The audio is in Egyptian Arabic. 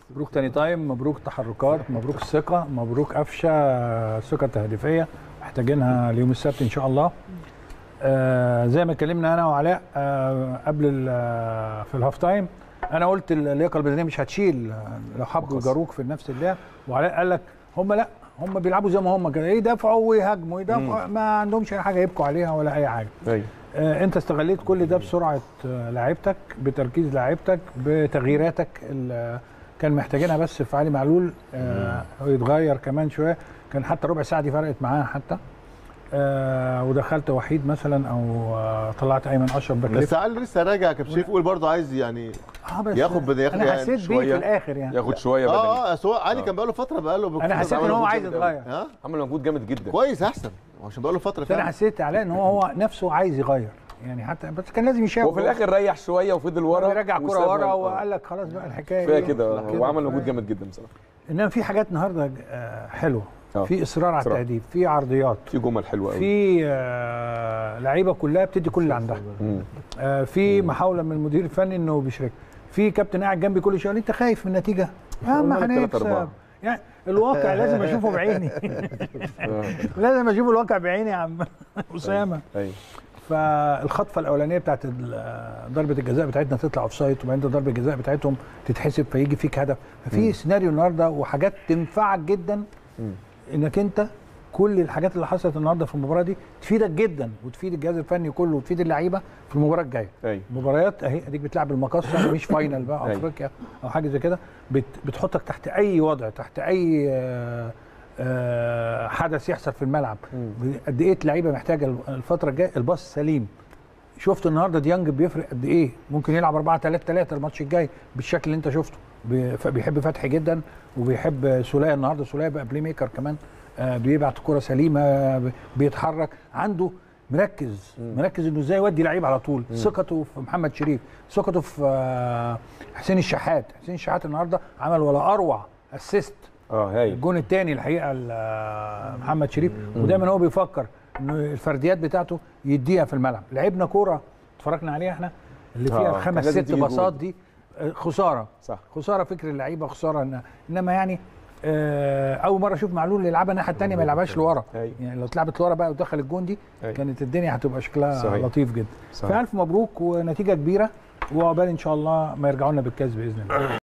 مبروك تاني تايم مبروك تحركات مبروك الثقه مبروك قفشه ثقه تهديفيه محتاجينها اليوم السبت ان شاء الله آه زي ما اتكلمنا انا وعلاء آه قبل ال- آه، في الهاف تايم انا قلت اللياقه البدنيه مش هتشيل آه، لو حبوا يجاروك في نفس اللعب وعلاء قال لك هم لا هم بيلعبوا زي ما هم كده يدافعوا ويهاجموا يدافعوا ما عندهمش اي حاجه يبكوا عليها ولا اي حاجه ايوه آه، انت استغليت كل ده بسرعه آه، لعيبتك بتركيز لعيبتك بتغييراتك ال- كان محتاجينها بس في علي معلول آه، يتغير كمان شويه كان حتى ربع ساعه دي فرقت معاه حتى آه، ودخلت وحيد مثلا او آه، طلعت ايمن اشرف باك بس ليفت علي لسه راجع كابتن شريف يقول برضه عايز يعني آه، بس ياخد بدا- ياخد انا يعني حسيت بيه شوية. في الاخر يعني ياخد شويه بدني اه اه سواء علي كان بقاله فتره بقاله انا حسيت ان هو عايز يتغير ها عمل مجهود جامد جدا كويس احسن عشان بقاله فتره بس انا فعلا حسيت عليه ان هو هو نفسه عايز يغير يعني حتى بس كان لازم يشاور وفي الاخر ريح شويه وفضل ورا رجع كرة وساب- ورا آه. وقال لك خلاص بقى الحكايه كفايه إيه؟ كده هو عمل كفاية. مجهود جامد جدا بصراحه انما في حاجات النهارده آه، حلوه آه. في اصرار على إصرار. التهديف في عرضيات في جمل حلوه قوي في آه، لعيبه كلها بتدي كل اللي عندها آه، في محاوله من المدير الفني انه بيشارك في كابتن قاعد جنبي كل شويه انت خايف من النتيجه يا ما قلنا لك تلاتة هنكسب أربعة. يعني الواقع لازم اشوفه بعيني لازم اشوف الواقع بعيني يا عم اسامه ايوه فالخطفه الاولانيه بتاعت ال- ضربه الجزاء بتاعتنا تطلع اوف سايد وبعدين ضربه الجزاء بتاعتهم تتحسب فيجي فيك هدف ففي سيناريو النهارده وحاجات تنفعك جدا انك انت كل الحاجات اللي حصلت النهارده في المباراه دي تفيدك جدا وتفيد الجهاز الفني كله وتفيد اللعيبه في المباراه الجايه ايوه مباريات اهي اديك بتلعب المقصه مش فاينل بقى أيوة. افريقيا او حاجه زي كده بت بتحطك تحت اي وضع تحت اي آه، آه، حدث يحصل في الملعب قد ايه اللعيبه محتاجه الفتره الجايه الباص سليم شفت النهارده ديانج بيفرق قد ايه ممكن يلعب 4 3 3 الماتش الجاي بالشكل اللي انت شفته بي- ف- بيحب فتحي جدا وبيحب سوليه النهارده سوليه بقى بلاي ميكر كمان آه، بيبعت كرة سليمه ب- بيتحرك عنده مركز مركز انه ازاي يودي لعيب على طول ثقته في محمد شريف ثقته في آه، حسين الشحات حسين الشحات النهارده عمل ولا اروع اسيست اه هايل الجون الثاني الحقيقه ل- محمد شريف ودايما هو بيفكر انه الفرديات بتاعته يديها في الملعب لعبنا كوره اتفرجنا عليها احنا اللي آه، فيها كان الخمس لازم ست تيجي باصات جول. دي آه، خساره صح خساره فكر اللعيبه خساره إن انما يعني آه، اول مره اشوف معلول يلعبها الناحيه الثانيه ما يلعبهاش لورا أيوة. يعني لو اتلعبت لورا بقى ودخل الجون دي أيوة. كانت الدنيا هتبقى شكلها صحيح. لطيف جدا صحيح. فالف مبروك ونتيجه كبيره وعقبال ان شاء الله ما يرجعوا لنا بالكاس باذن الله